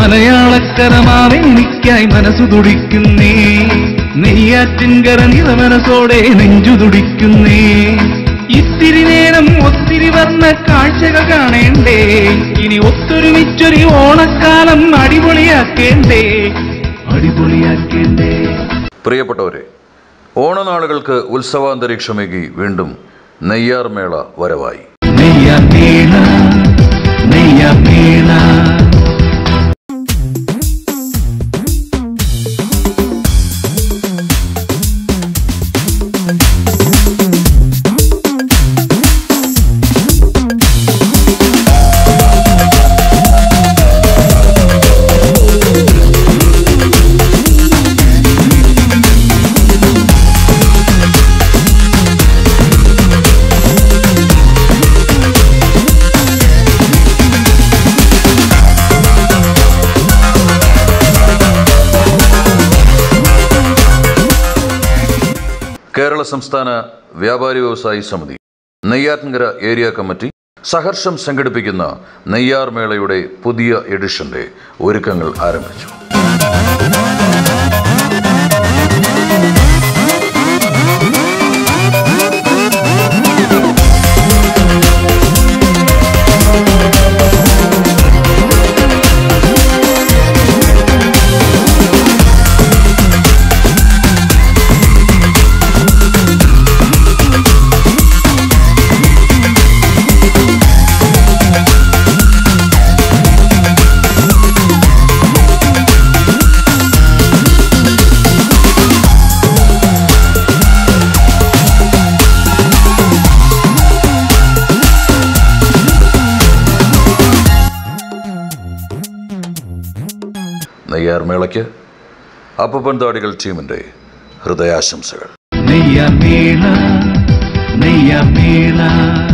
മലയാളക്കരമാവേനിക്കായി മനസ്സു തുടിക്കുന്നേ നെയ്യാറ്റിൻകര നിറമനസോടെ നെഞ്ചു തുടിക്കുന്നേ ഇത്തിരി നേരം ഒത്തിരി വർണ്ണ കാഴ്ചകൾ കാണേണ്ടേ ഇനി ഒത്തൊരുമിച്ചൊരു ഓണക്കാലം അടിപൊളിയാക്കേണ്ടേ അടിപൊളിയാക്കേണ്ടേ പ്രിയപ്പെട്ടവരെ ഓണനാളുകൾക്ക് ഉത്സവാന്തരീക്ഷമേകി വീണ്ടും നെയ്യാർ മേള വരവായി നെയ്യാമേള നെയ്യാമേള കേരള സംസ്ഥാന വ്യാപാരി വ്യവസായി സമിതി നെയ്യാറ്റിൻകര ഏരിയ കമ്മിറ്റി സഹർഷം സംഘടിപ്പിക്കുന്ന നെയ്യാർ മേളയുടെ പുതിയ എഡിഷന്റെ ഒരുക്കങ്ങൾ ആരംഭിച്ചു നെയ്യാർ മേളയ്ക്ക് അപ്പപ്പൻ താടികൾ ടീമിന്റെ ഹൃദയാശംസകൾ നെയ്യാമേള നെയ്യാമേള